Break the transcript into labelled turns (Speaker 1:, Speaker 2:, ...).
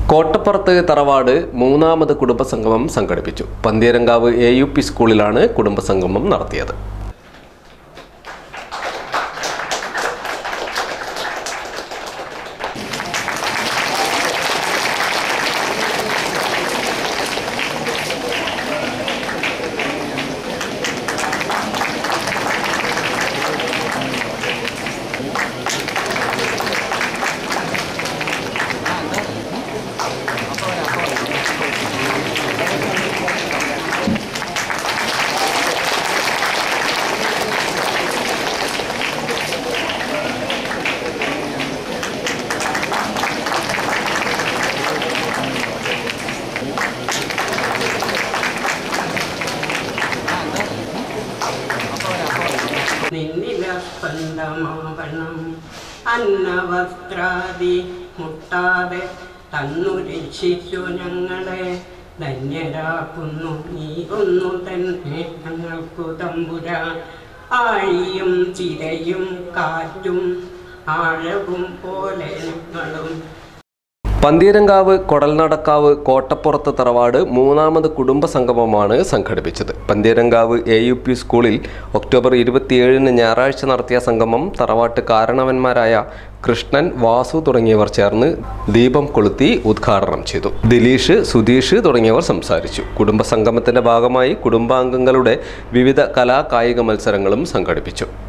Speaker 1: കോട്ടപ്പുറത്ത് തറവാട് മൂന്നാമത് കുടുംബസംഗമം സംഘടിപ്പിച്ചു പന്തീരങ്കാവ് എ യു പി സ്കൂളിലാണ് കുടുംബസംഗമം നടത്തിയത്
Speaker 2: നിന്നിലസ്പന്ദമാവണം അന്നവസ്ത്രാദി മുട്ടാതെ തന്നു രക്ഷിച്ചു ഞങ്ങളെ ധന്യരാക്കുന്നു നീ ഒന്നു തന്നെ ഞങ്ങൾക്കു തമ്പുര ആഴിയും ചിരയും കാറ്റും ആഴവും പോലെ ഞങ്ങളും
Speaker 1: പന്തീരങ്കാവ് കൊടൽനടക്കാവ് കോട്ടപ്പുറത്ത് തറവാട് മൂന്നാമത് കുടുംബ സംഗമമാണ് സംഘടിപ്പിച്ചത് പന്തീരങ്കാവ് എ യു പി സ്കൂളിൽ ഒക്ടോബർ ഇരുപത്തിയേഴിന് ഞായറാഴ്ച നടത്തിയ സംഗമം തറവാട്ട് കാരണവന്മാരായ കൃഷ്ണൻ വാസു തുടങ്ങിയവർ ചേർന്ന് ദീപം കൊളുത്തി ഉദ്ഘാടനം ചെയ്തു ദിലീഷ് സുധീഷ് തുടങ്ങിയവർ സംസാരിച്ചു കുടുംബ സംഗമത്തിന്റെ ഭാഗമായി കുടുംബാംഗങ്ങളുടെ വിവിധ കലാ കായിക മത്സരങ്ങളും സംഘടിപ്പിച്ചു